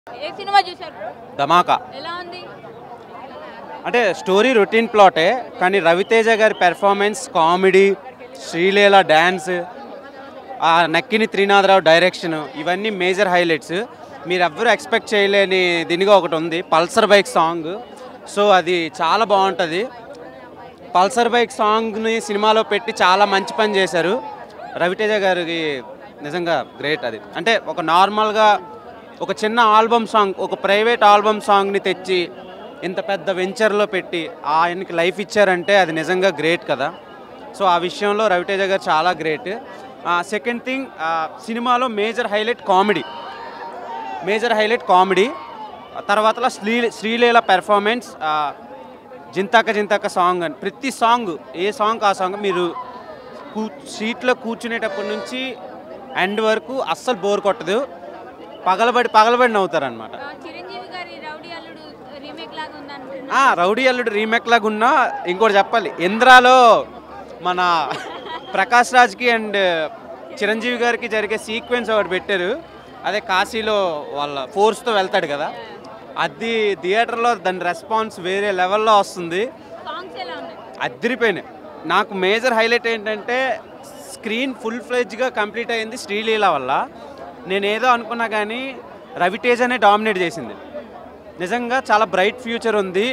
ఏ cinema చూశారు bro? ధమాకా ఎలా ఉంది అంటే స్టోరీ రొటీన్ ప్లాటే కానీ రవితేజ గారి పెర్ఫార్మెన్స్ కామెడీ శ్రీలీల డ్యాన్స్ ఆ నక్కిని త్రినాథరావు డైరెక్షన్ ఇవన్నీ మేజర్ హైలైట్స్ మీరు ఎవ్వరూ ఎక్స్పెక్ట్ చేయలేని దీనిగా ఒకటి ఉంది పల్సర్ బైక్ సాంగ్ సో అది చాలా బాగుంటుంది పల్సర్ బైక్ సాంగ్ని సినిమాలో పెట్టి చాలా మంచి పని చేశారు రవితేజ గారికి నిజంగా గ్రేట్ అది అంటే ఒక నార్మల్గా ఒక చిన్న ఆల్బమ్ సాంగ్ ఒక ప్రైవేట్ ఆల్బమ్ సాంగ్ని తెచ్చి ఇంత పెద్ద వెంచర్లో పెట్టి ఆయనకి లైఫ్ ఇచ్చారంటే అది నిజంగా గ్రేట్ కదా సో ఆ విషయంలో రవితేజ గారు చాలా గ్రేట్ సెకండ్ థింగ్ సినిమాలో major highlight comedy major highlight comedy తర్వాత శ్రీ శ్రీలీల పెర్ఫార్మెన్స్ జింతాక జింతాక సాంగ్ అని ప్రతి సాంగ్ ఏ సాంగ్ ఆ సాంగ్ మీరు కూ సీట్లో కూర్చునేటప్పటి నుంచి ఎండ్ వరకు అస్సలు బోర్ కొట్టదు పగలబడి పగలబడి నవ్వుతారనమాట ఆ, చిరంజీవి గారి రౌడీ అల్లుడు రీమేక్ లాగా ఉంది అంటున్నా రౌడీ అల్లుడు రీమేక్ లాగా ఉన్నా ఇంకోటి చెప్పాలి ఇంద్రాలో మన ప్రకాష్ రాజ్కి అండ్ చిరంజీవి గారికి జరిగే సీక్వెన్స్ ఒకటి పెట్టారు అదే కాశీలో వాళ్ళ ఫోర్స్తో వెళ్తాడు కదా అది థియేటర్లో దాని రెస్పాన్స్ వేరే లెవెల్లో వస్తుంది సాంగ్స్ ఎలా ఉన్నాయి అదిరిపోయినాయి నాకు మేజర్ హైలైట్ ఏంటంటే స్క్రీన్ ఫుల్ ఫ్లెడ్జ్గా కంప్లీట్ అయింది శ్రీలీల వల్ల నేను ఏదో అనుకున్నా కానీ రవితేజనే డామినేట్ చేసింది నిజంగా చాలా బ్రైట్ ఫ్యూచర్ ఉంది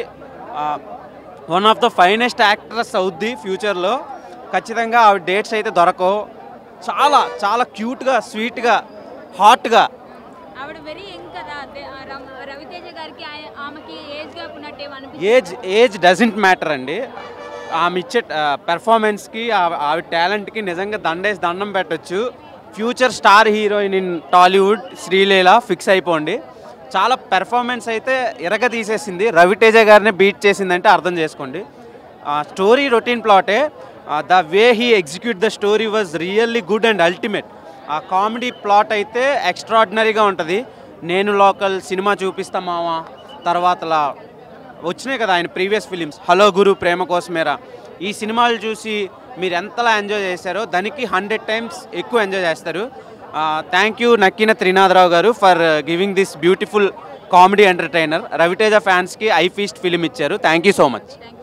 one of the finest actress అవుద్ది ఫ్యూచర్లో ఖచ్చితంగా ఆవిడ డేట్స్ అయితే దొరకవు చాలా చాలా క్యూట్గా స్వీట్గా హాట్గా ఆవిడ వెరీ యంగ్ కదా అదే, ఆ రమ- రవితేజ గారికి ఆయ- ఆమెకి ఏజ్ గ్యాప్ ఉన్నట్టు అనిపిస్తుంది ఏజ్ ఏజ్ డజంట్ మ్యాటర్ అండి ఆమె ఇచ్చే పెర్ఫార్మెన్స్కి ఆవిడ టాలెంట్కి నిజంగా దండేసి దండం పెట్టొచ్చు future star heroine in Tollywood Sreeleela fix అయిపోండి చాలా పెర్ఫార్మెన్స్ అయితే ఇరగ తీసేసింది రవితేజ గారిని బీట్ చేసిందంటే అర్థం చేసుకోండి స్టోరీ రొటీన్ ప్లాటే the way he execute the story was really good and ultimate ఆ కామెడీ ప్లాట్ అయితే ఎక్స్ట్రాడినరీగా ఉంటుంది నేను లోకల్ సినిమా చూపిస్తా మావా తర్వాతలా వచ్చినాయి కదా ఆయన previous films hello Guru Prema కోసమేరా ఈ సినిమాలు చూసి మీరు ఎంతలా ఎంజాయ్ చేశారో దానికి హండ్రెడ్ టైమ్స్ ఎక్కువ ఎంజాయ్ చేస్తారు thank you Nakkina Trinadha Rao garu for giving this beautiful comedy entertainer Ravi Teja ఫ్యాన్స్కి ఐ ఫీస్ట్ ఫిలిం ఇచ్చారు థ్యాంక్ యూ సో మచ్